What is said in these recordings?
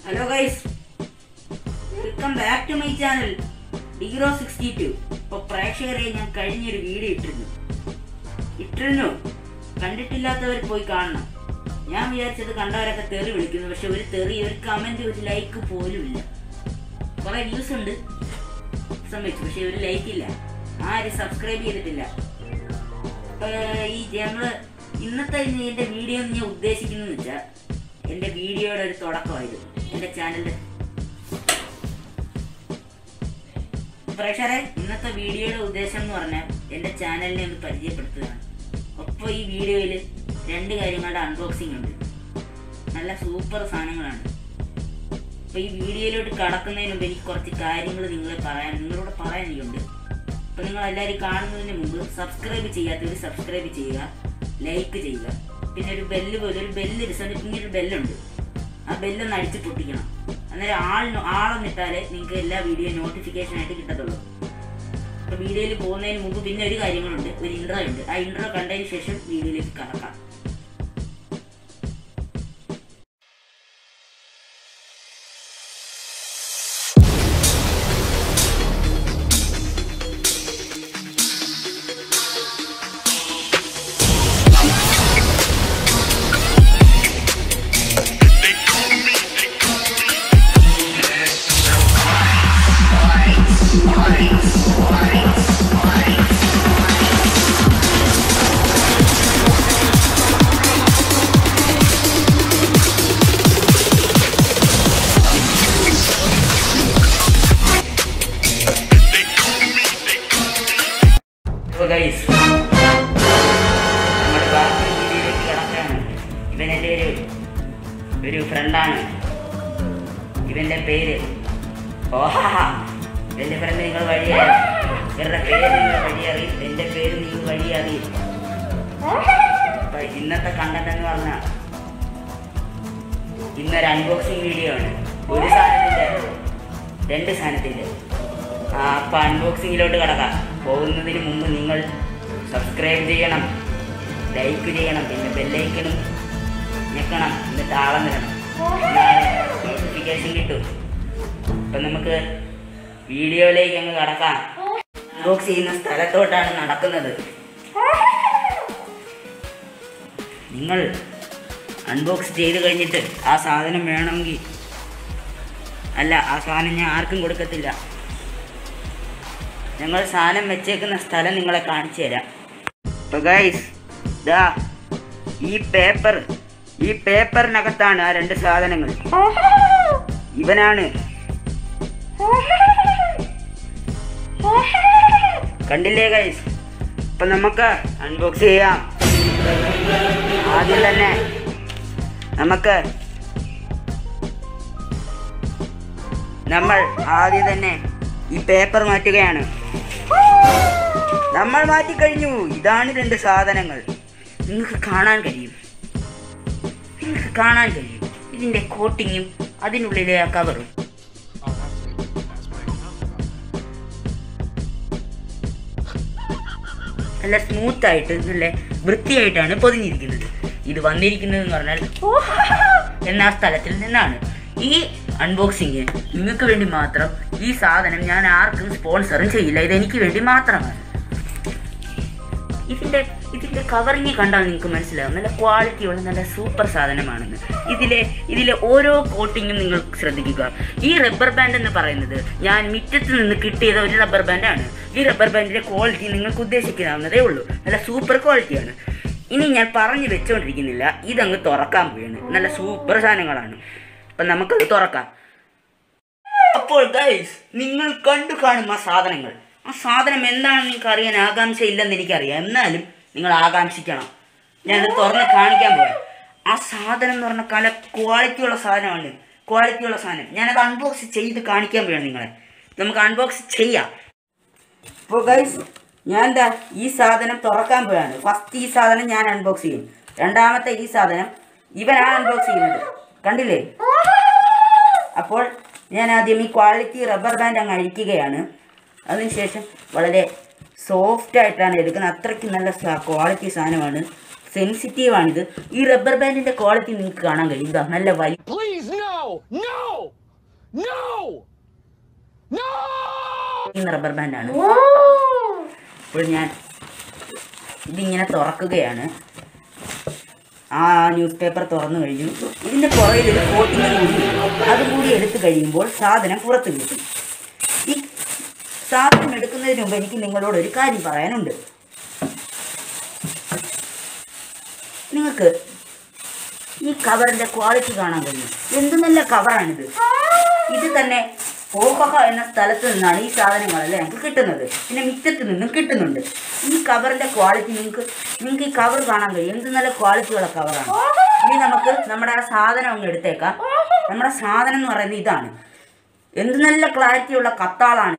Hello guys welcome back to my channel ഡിഗ്രോ sixty two ഇപ്പോൾ പ്രേക്ഷകരെ ഞാൻ കഴിഞ്ഞൊരു വീഡിയോ ഇട്ടിരുന്നു ഇട്ടിരുന്നു കണ്ടിട്ടില്ലാത്തവർ പോയി കാണണം ഞാൻ വിചാരിച്ചത് കണ്ടവരൊക്കെ തെറി വിളിക്കുന്നു പക്ഷെ ഒരു തെറി ഒരു കമന്റ് ഒരു ലൈക്ക് പോലും ഇല്ല കുറെ വ്യൂസ് ഉണ്ട് സമ്മതിച്ചു പക്ഷെ ഒരു ലൈക്ക് ഇല്ല ആരും സബ്സ്ക്രൈബ് ചെയ്തിട്ടില്ല ഇപ്പൊ ഈ ഞങ്ങള് ഇന്നത്തെ ഇന്ന് എന്റെ വീഡിയോ ഞാൻ ഉദ്ദേശിക്കുന്നത് വെച്ചാൽ എന്റെ വീഡിയോയുടെ ഒരു തുടക്കമായിരുന്നു എന്റെ ചാനലിന്റെ പ്രേക്ഷകരെ ഇന്നത്തെ വീഡിയോയുടെ ഉദ്ദേശം എന്ന് പറഞ്ഞാൽ എന്റെ ചാനലിനെ ഒന്ന് പരിചയപ്പെടുത്തുകയാണ് ഒപ്പം ഈ വീഡിയോയിൽ രണ്ട് കാര്യങ്ങളുടെ അൺബോക്സിംഗ് ഉണ്ട് നല്ല സൂപ്പർ സാധനങ്ങളാണ് അപ്പൊ ഈ വീഡിയോയിലോട്ട് കടക്കുന്നതിന് മുമ്പ് എനിക്ക് കുറച്ച് കാര്യങ്ങൾ നിങ്ങളെ പറയാൻ നിങ്ങളോട് പറയാൻ എനിക്കുണ്ട് അപ്പൊ നിങ്ങൾ എല്ലാവരും കാണുന്നതിന് മുമ്പ് സബ്സ്ക്രൈബ് ചെയ്യാത്തവർ സബ്സ്ക്രൈബ് ചെയ്യുക ലൈക്ക് ചെയ്യുക പിന്നെ ഒരു ബെല്ല് പോലെ ഒരു ബെല്ല് റിസൾട്ട് ഇങ്ങനെ ഒരു ബെല്ലുണ്ട് ആ ബെല്ലൊന്ന് അടിച്ച് പൊട്ടിക്കണം അന്നേരം ആളിന് ആളൊന്നിട്ടാലേ നിങ്ങൾക്ക് എല്ലാ വീഡിയോ നോട്ടിഫിക്കേഷൻ ആയിട്ട് കിട്ടത്തുള്ളൂ അപ്പൊ വീഡിയോയിൽ പോകുന്നതിന് മുമ്പ് പിന്നെ ഒരു കാര്യങ്ങളുണ്ട് ഒരു ഇൻട്രോ ഉണ്ട് ആ ഇൻട്രോ കണ്ടതിന് ശേഷം വീഡിയോയിലേക്ക് കടക്കാം So guys, നമ്മുടെ ബാക്കി വീഡിയോയിലേക്ക് കിടക്കുകയാണ് ഇവൻ എൻ്റെ ഒരു ഒരു ഫ്രണ്ടാണ് ഇവൻ്റെ പേര് ഓഹാ എൻ്റെ ഫ്രണ്ട് നിങ്ങൾ വഴി അറിയും ഇവരുടെ പേര് നിങ്ങൾ വഴി അറിയും എൻ്റെ പേര് നിങ്ങൾ വഴി അറിയും അപ്പൊ ഇന്നത്തെ കണ്ടന്റ് എന്ന് പറഞ്ഞാൽ ഇന്നൊരു അൺബോക്സിങ് വീഡിയോ ആണ് ഒരു സാധനത്തിൻ്റെ രണ്ട് സാധനത്തിൻ്റെ ആ അപ്പം അൺബോക്സിങ്ങിലോട്ട് കിടക്കാം പോകുന്നതിന് മുമ്പ് നിങ്ങൾ സബ്സ്ക്രൈബ് ചെയ്യണം ലൈക്ക് ചെയ്യണം പിന്നെ ബെല്ലൈക്കണും ഞെക്കണം എന്നിട്ട് ആളം തരണം നോട്ടിഫിക്കേഷൻ കിട്ടും അപ്പം നമുക്ക് വീഡിയോയിലേക്ക് അങ്ങ് കടക്കാം അൺബോക്സ് ചെയ്യുന്ന സ്ഥലത്തോട്ടാണ് നടക്കുന്നത് നിങ്ങൾ അൺബോക്സ് ചെയ്ത് കഴിഞ്ഞിട്ട് ആ സാധനം വേണമെങ്കിൽ അല്ല ആ സാധനം ഞാൻ ആർക്കും കൊടുക്കത്തില്ല ഞങ്ങൾ സാധനം വെച്ചേക്കുന്ന സ്ഥലം നിങ്ങളെ കാണിച്ചു തരാം അപ്പൊ ഗൈസ് ദാ ഈ പേപ്പർ ഈ പേപ്പറിനകത്താണ് ആ രണ്ട് സാധനങ്ങൾ ഇവനാണ് കണ്ടില്ലേ ഗൈസ് അപ്പൊ നമുക്ക് അൺബോക്സ് ചെയ്യാം ആദ്യം തന്നെ നമുക്ക് നമ്മൾ ആദ്യം തന്നെ ഈ പേപ്പർ മാറ്റുകയാണ് നമ്മൾ മാറ്റിക്കഴിഞ്ഞു ഇതാണ് രണ്ട് സാധനങ്ങൾ നിങ്ങൾക്ക് കാണാൻ കഴിയും നിങ്ങൾക്ക് കാണാൻ കഴിയും ഇതിന്റെ കോട്ടിങ്ങും അതിനുള്ളിലെ ആ കവറും നല്ല സ്മൂത്ത് ആയിട്ട് നല്ല വൃത്തിയായിട്ടാണ് പൊതിഞ്ഞിരിക്കുന്നത് ഇത് വന്നിരിക്കുന്നത് എന്ന് പറഞ്ഞാൽ എന്ന ആ സ്ഥലത്തിൽ നിന്നാണ് ഈ അൺബോക്സിങ് നിങ്ങൾക്ക് വേണ്ടി മാത്രം ഈ സാധനം ഞാൻ ആർക്കും സ്പോൺസറും ചെയ്യില്ല ഇത് എനിക്ക് വേണ്ടി മാത്രമാണ് ഇതിന്റെ ഇതിന്റെ കവറിങ് കണ്ടാൽ നിങ്ങൾക്ക് മനസ്സിലാവും നല്ല ക്വാളിറ്റിയുള്ള നല്ല സൂപ്പർ സാധനമാണെന്ന് ഇതിലെ ഇതിലെ ഓരോ കോട്ടിങ്ങും നിങ്ങൾ ശ്രദ്ധിക്കുക ഈ റബ്ബർ ബാൻഡ് എന്ന് പറയുന്നത് ഞാൻ മിറ്റത്ത് നിന്ന് കിട്ടിയത് ഒരു റബ്ബർ ബാൻഡാണ് ഈ റബ്ബർ ബാൻഡിന്റെ ക്വാളിറ്റി നിങ്ങൾക്ക് ഉദ്ദേശിക്കാവുന്നതേ ഉള്ളൂ നല്ല സൂപ്പർ ക്വാളിറ്റിയാണ് ഇനി ഞാൻ പറഞ്ഞു വെച്ചുകൊണ്ടിരിക്കുന്നില്ല ഇതങ്ങ് തുറക്കാൻ പോയാണ് നല്ല സൂപ്പർ സാധനങ്ങളാണ് അപ്പം നമുക്കത് തുറക്കാം അപ്പോൾ ഗൈസ് നിങ്ങൾ കണ്ടു കാണും ആ സാധനങ്ങൾ ആ സാധനം എന്താണെന്ന് നിങ്ങൾക്ക് അറിയാൻ ആകാംക്ഷ ഇല്ലെന്ന് എനിക്കറിയാം എന്നാലും നിങ്ങൾ ആകാംക്ഷിക്കണം ഞാനത് തുറന്ന് കാണിക്കാൻ പോകാം ആ സാധനം എന്ന് പറഞ്ഞാൽ കല ക്വാളിറ്റിയുള്ള സാധനമാണ് ക്വാളിറ്റിയുള്ള സാധനം ഞാനത് അൺബോക്സ് ചെയ്ത് കാണിക്കാൻ പോവാണ് നിങ്ങളെ നമുക്ക് അൺബോക്സ് ചെയ്യാം അപ്പോൾ ഗൈസ് ഞാൻ എന്താ ഈ സാധനം തുറക്കാൻ പോവാണ് ഫസ്റ്റ് ഈ സാധനം ഞാൻ അൺബോക്സ് ചെയ്യും രണ്ടാമത്തെ ഈ സാധനം ഇവനാണ് അൺബോക്സ് ചെയ്യുന്നത് കണ്ടില്ലേ അപ്പോൾ ഞാൻ ആദ്യം ഈ ക്വാളിറ്റി റബ്ബർ ബാൻഡ് അങ്ങ് അഴിക്കുകയാണ് അതിനുശേഷം വളരെ സോഫ്റ്റ് ആയിട്ടാണ് എടുക്കുന്നത് അത്രയ്ക്ക് നല്ല ക്വാളിറ്റി സാധനമാണ് സെൻസിറ്റീവ് ആണിത് ഈ റബ്ബർ ബാൻഡിന്റെ ക്വാളിറ്റി നിങ്ങൾക്ക് കാണാൻ കഴിയും ഇതാ നല്ല വലിയ Please, no! No! No! No! Rubber ബാൻഡാണ് ഇപ്പോൾ ഞാൻ ഇതിങ്ങനെ തുറക്കുകയാണ് ആ ന്യൂസ് പേപ്പർ തുറന്നു കഴിഞ്ഞു ഇതിന്റെ പുറകിൽ ഒരു കോട്ടിങ് കൂടി ഉണ്ട്. അതും കൂടി എടുത്തു കഴിയുമ്പോൾ സാധനം പുറത്ത് കിട്ടും ഈ സാധനം എടുക്കുന്നതിന് മുമ്പ് എനിക്ക് നിങ്ങളോട് ഒരു കാര്യം പറയാനുണ്ട് നിങ്ങൾക്ക് ഈ കവറിന്റെ ക്വാളിറ്റി കാണാൻ കഴിയും എന്ത് നല്ല കവറാണിത് ഇത് തന്നെ ഓഹഹ എന്ന സ്ഥലത്ത് നിന്നാണ് ഈ സാധനങ്ങളെല്ലാം ഞങ്ങൾക്ക് കിട്ടുന്നത് പിന്നെ മിറ്റത്ത് നിന്നും കിട്ടുന്നുണ്ട് ഈ കവറിന്റെ ക്വാളിറ്റി നിങ്ങൾക്ക് നിങ്ങൾക്ക് ഈ കവർ കാണാൻ കഴിയും എന്ത് നല്ല ക്വാളിറ്റിയുള്ള കവറാണ് ഇനി നമുക്ക് നമ്മുടെ ആ സാധനം അങ്ങ് എടുത്തേക്കാം നമ്മുടെ സാധനം എന്ന് പറയുന്നത് ഇതാണ് എന്ത് നല്ല ക്ലാരിറ്റിയുള്ള കത്താളാണ്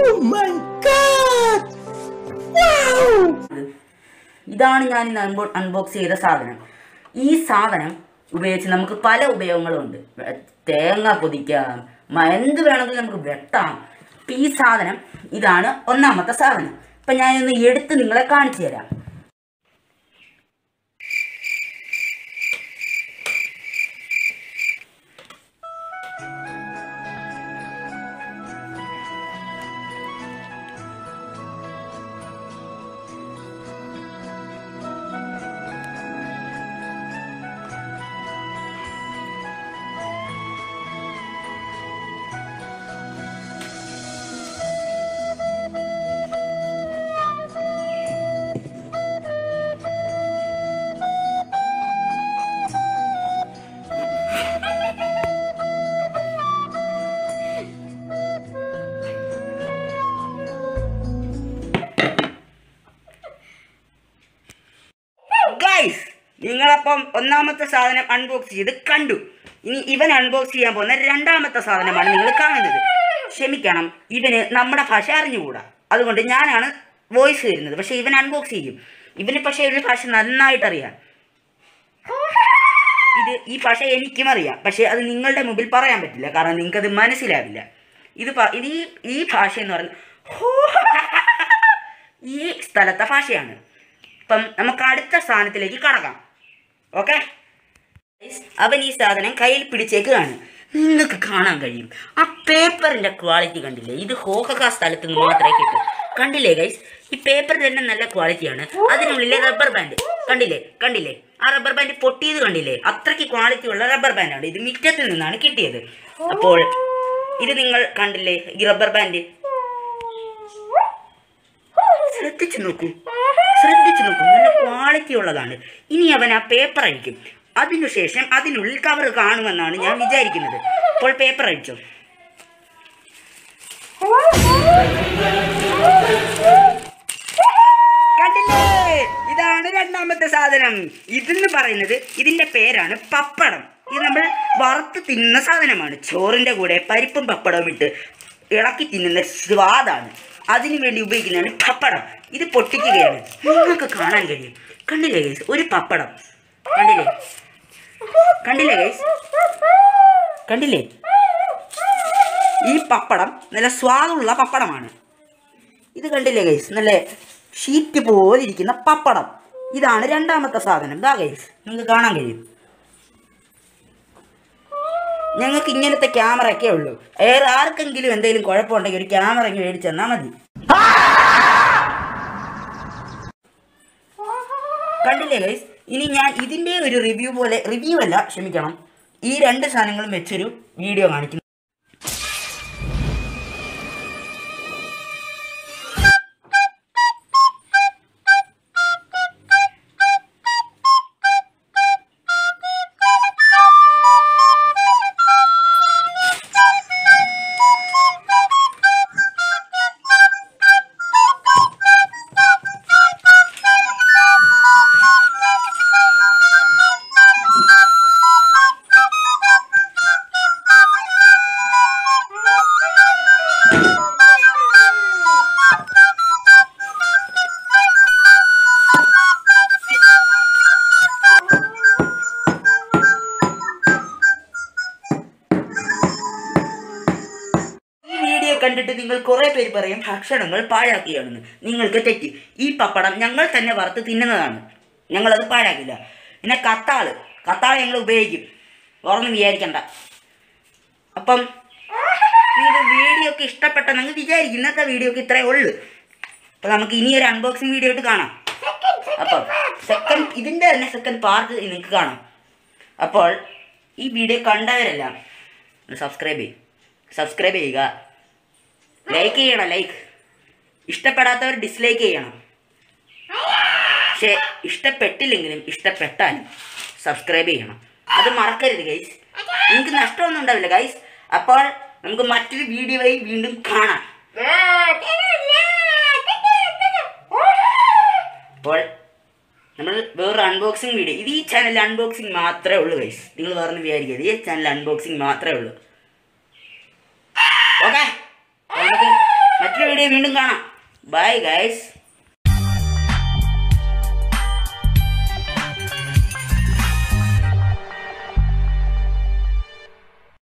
ഇതാണ് ഞാൻ ഇന്ന് അൺബോ അൺബോക്സ് ചെയ്ത സാധനം ഈ സാധനം ഉപയോഗിച്ച് നമുക്ക് പല ഉപയോഗങ്ങളുണ്ട് വെ- തേങ്ങ പൊതിക്കാം മ- എന്ത് വേണമെങ്കിലും നമുക്ക് വെട്ടാം ഇപ്പം ഈ സാധനം ഇതാണ് ഒന്നാമത്തെ സാധനം ഇപ്പം ഞാനൊന്ന് എടുത്ത് നിങ്ങളെ കാണിച്ചു തരാം ഗൈസ് നിങ്ങളപ്പം ഒന്നാമത്തെ സാധനം അൺബോക്സ് ചെയ്ത് കണ്ടു ഇനി ഇവൻ അൺബോക്സ് ചെയ്യാൻ പോകുന്ന രണ്ടാമത്തെ സാധനമാണ് നിങ്ങൾ കാണുന്നത് ക്ഷമിക്കണം ഇവന് നമ്മുടെ ഭാഷ അറിഞ്ഞുകൂടാ അതുകൊണ്ട് ഞാനാണ് വോയിസ് തരുന്നത് പക്ഷെ ഇവൻ അൺബോക്സ് ചെയ്യും ഇവന് പക്ഷേ ഒരു ഭാഷ നന്നായിട്ട് അറിയാം ഇത് ഈ ഭാഷ എനിക്കും അറിയാം പക്ഷേ അത് നിങ്ങളുടെ മുമ്പിൽ പറയാൻ പറ്റില്ല കാരണം നിങ്ങൾക്കത് മനസ്സിലാവില്ല ഇത് പ- ഇത് ഈ ഈ ഭാഷ എന്ന് പറയുന്നത് ഈ സ്ഥലത്തെ ഭാഷയാണ് ഇപ്പം നമുക്ക് അടുത്ത സ്ഥാനത്തിലേക്ക് കടക്കാം ഓക്കെ അവൻ ഈ സാധനം കയ്യിൽ പിടിച്ചേക്കുകയാണ് നിങ്ങൾക്ക് കാണാൻ കഴിയും ആ പേപ്പറിന്റെ ക്വാളിറ്റി കണ്ടില്ലേ ഇത് ഹോഹക സ്ഥലത്ത് നിന്ന് മാത്രമേ കിട്ടൂ കണ്ടില്ലേ ഗൈസ് ഈ പേപ്പർ തന്നെ നല്ല ക്വാളിറ്റിയാണ് അതിനുള്ളിലെ റബ്ബർ ബാൻഡ് കണ്ടില്ലേ കണ്ടില്ലേ ആ റബ്ബർ ബാൻഡ് പൊട്ടിയത് കണ്ടില്ലേ അത്രയ്ക്ക് ക്വാളിറ്റി ഉള്ള റബ്ബർ ബാൻഡാണ് ഇത് മിറ്റത്തിൽ നിന്നാണ് കിട്ടിയത് അപ്പോൾ ഇത് നിങ്ങൾ കണ്ടില്ലേ ഈ റബ്ബർ ബാൻഡ് ശ്രദ്ധിച്ചു നോക്കൂ ശ്രദ്ധിച്ചു നോക്കൂ നല്ല ക്വാളിറ്റി ഉള്ളതാണ് ഇനി അവൻ ആ പേപ്പർ അഴിക്കും അതിനുശേഷം അതിനുള്ളിൽ കവർ കാണുമെന്നാണ് ഞാൻ വിചാരിക്കുന്നത് അപ്പോൾ പേപ്പർ അഴിച്ചോ കണ്ടില്ലേ ഇതാണ് രണ്ടാമത്തെ സാധനം ഇതെന്ന് പറയുന്നത് ഇതിന്റെ പേരാണ് പപ്പടം ഇത് നമ്മൾ വറുത്ത് തിന്നുന്ന സാധനമാണ് ചോറിന്റെ കൂടെ പരിപ്പും പപ്പടവും ഇട്ട് ഇളക്കി തിന്നുന്ന സ്വാദാണ് അതിനു വേണ്ടി ഉപയോഗിക്കുന്നതാണ് പപ്പടം ഇത് പൊട്ടിക്കുകയാണ് നിങ്ങൾക്ക് കാണാൻ കഴിയും കണ്ടില്ലേ ഗൈസ് ഒരു പപ്പടം കണ്ടില്ലേ കണ്ടില്ലേ ഗൈസ് കണ്ടില്ലേ ഈ പപ്പടം നല്ല സ്വാദുള്ള പപ്പടമാണ് ഇത് കണ്ടില്ലേ ഗൈസ് നല്ല ഷീറ്റ് പോലെ ഇരിക്കുന്ന പപ്പടം ഇതാണ് രണ്ടാമത്തെ സാധനം ഇതാ ഗൈസ് നിങ്ങൾക്ക് കാണാൻ കഴിയും ഞങ്ങൾക്ക് ഇങ്ങനത്തെ ക്യാമറ ഒക്കെ ഉള്ളൂ വേറെ ആർക്കെങ്കിലും എന്തെങ്കിലും കുഴപ്പമുണ്ടെങ്കിൽ ഒരു ക്യാമറ ഇങ്ങനെ മേടിച്ചു തന്നാൽ മതി കണ്ടില്ലേ ഗൈസ് ഇനി ഞാൻ ഇതിന്റെ ഒരു റിവ്യൂ പോലെ റിവ്യൂ അല്ല ക്ഷമിക്കണം ഈ രണ്ട് സാധനങ്ങളും വെച്ചൊരു വീഡിയോ കാണിക്കുന്നു ഈ വീഡിയോ കണ്ടിട്ട് നിങ്ങൾ കുറെ പേര് പറയും ഭക്ഷണങ്ങൾ പാഴാക്കുകയാണെന്ന് നിങ്ങൾക്ക് തെറ്റി ഈ പപ്പടം ഞങ്ങൾ തന്നെ വറുത്ത് തിന്നുന്നതാണ് ഞങ്ങളത് പാഴാക്കില്ല പിന്നെ കത്താള് കത്താള് ഞങ്ങൾ ഉപയോഗിക്കും ഓർന്ന് വിചാരിക്കണ്ട അപ്പം നിങ്ങൾക്ക് വീഡിയോ ഒക്കെ ഇഷ്ടപ്പെട്ടെന്നങ്ങ് വിചാരിക്കും ഇന്നത്തെ വീഡിയോ ഒക്കെ ഇത്രയേ ഉള്ളൂ അപ്പം നമുക്ക് ഇനി ഒരു അൺബോക്സിങ് വീഡിയോ ആയിട്ട് കാണാം അപ്പം സെക്കൻഡ് ഇതിൻ്റെ തന്നെ സെക്കൻഡ് പാർട്ട് നിങ്ങൾക്ക് കാണാം അപ്പോൾ ഈ വീഡിയോ കണ്ടവരെല്ലാം സബ്സ്ക്രൈബ് ചെയ്യും സബ്സ്ക്രൈബ് ചെയ്യുക ലൈക്ക് ചെയ്യണം ലൈക്ക് ഇഷ്ടപ്പെടാത്തവർ ഡിസ്ലൈക്ക് ചെയ്യണം പക്ഷേ ഇഷ്ടപ്പെട്ടില്ലെങ്കിലും ഇഷ്ടപ്പെട്ടാലും സബ്സ്ക്രൈബ് ചെയ്യണം അത് മറക്കരുത് ഗൈസ് നിങ്ങൾക്ക് നഷ്ടമൊന്നും ഉണ്ടാവില്ല ഗൈസ് അപ്പോൾ നമുക്ക് മറ്റൊരു വീഡിയോയിൽ വീണ്ടും കാണാം അപ്പോൾ നമ്മൾ വേറൊരു അൺബോക്സിങ് വീഡിയോ ഇത് ഈ ചാനലിൽ അൺബോക്സിങ് മാത്രമേ ഉള്ളൂ ഗൈസ് നിങ്ങൾ വേറെ വിചാരിക്കരുത് ഈ ചാനലിൽ അൺബോക്സിങ് മാത്രമേ ഉള്ളൂ ഓക്കെ നമുക്ക് മറ്റൊരു വീഡിയോ വീണ്ടും കാണാം ബൈ ഗൈസ്